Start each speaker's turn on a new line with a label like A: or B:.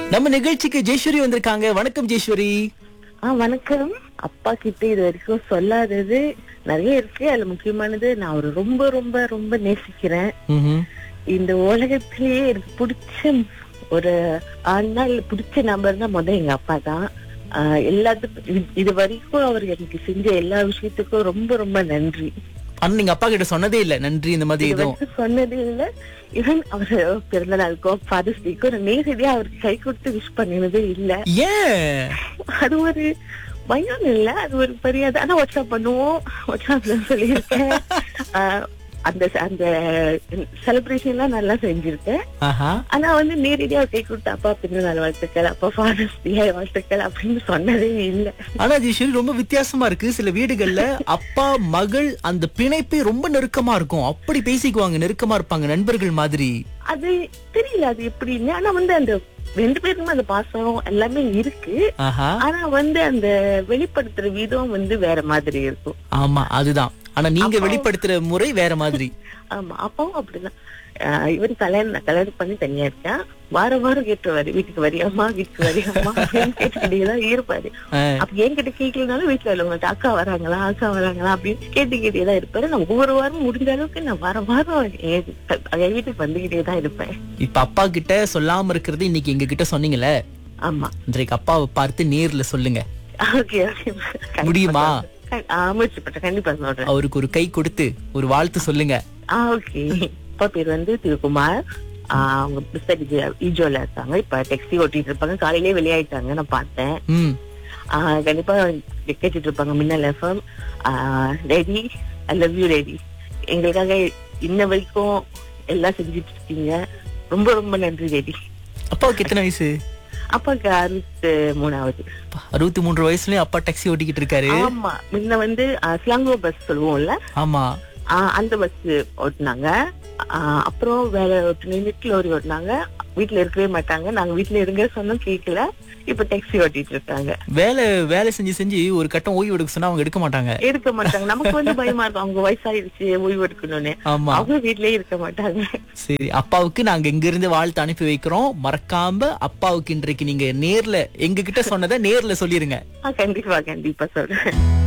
A: நம்ம நிகழ்ச்சிக்கு ஜெயஸ்வரி வந்திருக்காங்க வணக்கம் ஜெயஸ்வரி
B: ஆ வணக்கம் அப்பா கிட்ட இது வரைக்கும் சொல்லாதது நிறைய இருக்கு அதுல முக்கியமானது நான் அவரை ரொம்ப ரொம்ப ரொம்ப நேசிக்கிறேன்
A: ம்ஹும்.
B: இந்த உலகத்திலேயே எனக்கு பிடிச்ச ஒரு ஆண்னால் பிடிச்ச நபர் தான் முத எங்க அப்பா தான் ஆஹ் எல்லாத்துக்கும் இது- இது வரைக்கும் அவர் எனக்கு செஞ்ச எல்லா விஷயத்துக்கும் ரொம்ப ரொம்ப நன்றி
A: ஆனா நீங்க அப்பா கிட்ட சொன்னதே இல்ல நன்றி இந்த மாதிரி
B: இது
A: எதுவும்
B: வரைக்கும் சொன்னதே இல்ல ஈவன் அவர் பிறந்த நாளுக்கோ ஃபாதர்ஸ் டேக்கோ நான் நேரடியா அவருக்கு கை கொடுத்து விஷ் பண்ணினதே இல்ல
A: ஏன்
B: அது ஒரு பயம் இல்ல அது ஒரு பெரியாத ஆனா வாட்ஸ்அப் பண்ணுவோம் வாட்ஸ்அப்ல சொல்லியிருக்கேன் ஆஹ் அந்த அந்த செலிப்ரேஷன் எல்லாம் நல்லா செஞ்சிருக்கேன்
A: ஆஹா
B: ஆனா வந்து நேரடியா கை கொடுத்து அப்பா பிறந்த நாள் வாழ்த்துக்கள் அப்பா ஃபாதர்ஸ் டே வாழ்த்துக்கள் அப்படின்னு சொன்னதே இல்ல
A: ஆனா ஜெயஸ்வரி ரொம்ப வித்தியாசமா இருக்கு சில வீடுகள்ல அப்பா மகள் அந்த பிணைப்பே ரொம்ப நெருக்கமா இருக்கும் அப்படி பேசிக்குவாங்க நெருக்கமா இருப்பாங்க நண்பர்கள் மாதிரி
B: அது தெரியல அது எப்படின்னு ஆனா வந்து அந்த ரெண்டு பேருக்குமே அந்த பாசம் எல்லாமே இருக்கு
A: ஆஹா
B: ஆனா வந்து அந்த வெளிப்படுத்துற விதம் வந்து வேற மாதிரி இருக்கும்
A: ஆமா அதுதான் ஆனா நீங்க வெளிப்படுத்துற முறை வேற மாதிரி
B: ஆமா அப்பாவும் அப்படிதான் ஆஹ் இவரு கல்யாணம் நான் கல்யாணம் பண்ணி தனியா இருக்கேன் வாரம் வாரம் கேட்டுருவாரு வீட்டுக்கு வரியாமா வீட்டுக்கு வரியாமா அப்படின்னு கேட்டுக்கிட்டே தான் இருப்பாரு
A: ஆ,
B: அப்ப என்கிட்ட கேட்கலனாலும் வீட்டுல உள்ளவங்க அக்கா வராங்களா அக்கா வராங்களா அப்படின்னு கேட்டுக்கிட்டே தான் இருப்பாரு நான் ஒவ்வொரு வாரம் முடிஞ்ச அளவுக்கு நான் வாரம் வாரம் என் என் வீட்டுக்கு வந்துகிட்டே தான் இருப்பேன்
A: இப்ப அப்பா கிட்ட சொல்லாம இருக்கிறது இன்னைக்கு எங்க கிட்ட சொன்னீங்கல்ல
B: ஆமா
A: இன்றைக்கு அப்பாவை பார்த்து நேர்ல சொல்லுங்க
B: ஓகே ஓகே
A: முடியுமா?
B: முயற்சி பண்றேன் கண்டிப்பா சொல்றேன்
A: அவருக்கு ஒரு கை கொடுத்து ஒரு வாழ்த்து சொல்லுங்க
B: ஆ ஓகே அப்பா பேர் வந்து திருக்குமார் ஆஹ் அவங்க பிஸ்தட் ஈஜோல இருக்காங்க இப்ப டெக்ஸி ஓட்டிட்டு இருப்பாங்க காலையிலேயே வெளியாயிட்டாங்க நான் பார்த்தேன்
A: ம்
B: ஆஹ் கண்டிப்பா கேட்டுட்டு இருப்பாங்க Minnal FM ready I love you ready எங்களுக்காக இன்ன வரைக்கும் எல்லாம் செஞ்சுட்டு இருக்கீங்க ரொம்ப ரொம்ப நன்றி ரெடி
A: அப்பாவுக்கு எத்தனை வயசு
B: அப்பாக்கு அறுபத்து மூணாவது
A: அப்பா, அறுபத்தி மூன்று வயசுலயும் அப்பா டாக்ஸி ஓட்டிக்கிட்டு இருக்காரு
B: ஆமா முன்ன வந்து ஆஹ் ஸ்லாங்கோ பஸ் சொல்லுவோம்ல
A: ஆமா
B: ஆஹ் அந்த பஸ் ஓட்டுனாங்க ஆஹ் அப்புறம் வேற நிமிட் லோரி ஓட்டுனாங்க வீட்டுல இருக்கவே மாட்டாங்க நாங்க வீட்டுல இருங்க சொன்னோம் கேட்கல இப்ப டாக்ஸி ஓட்டிட்டு இருக்காங்க
A: வேலை வேலை செஞ்சு செஞ்சு ஒரு கட்டம் ஓய்வு எடுக்க சொன்னா அவங்க எடுக்க மாட்டாங்க
B: எடுக்க மாட்டாங்க நமக்கு வந்து பயமா இருக்கும் அவங்க வயசாயிருச்சு ஓய்வு எடுக்கணும்னு
A: ஆமா
B: அவங்க வீட்லயே இருக்க மாட்டாங்க
A: சரி அப்பாவுக்கு நாங்க இங்க இருந்து வாழ்த்து அனுப்பி வைக்கிறோம் மறக்காம அப்பாவுக்கு இன்றைக்கு நீங்க நேர்ல எங்க கிட்ட சொன்னதை நேர்ல சொல்லிருங்க
B: ஆஹ் கண்டிப்பா கண்டிப்பா சொல்றேன்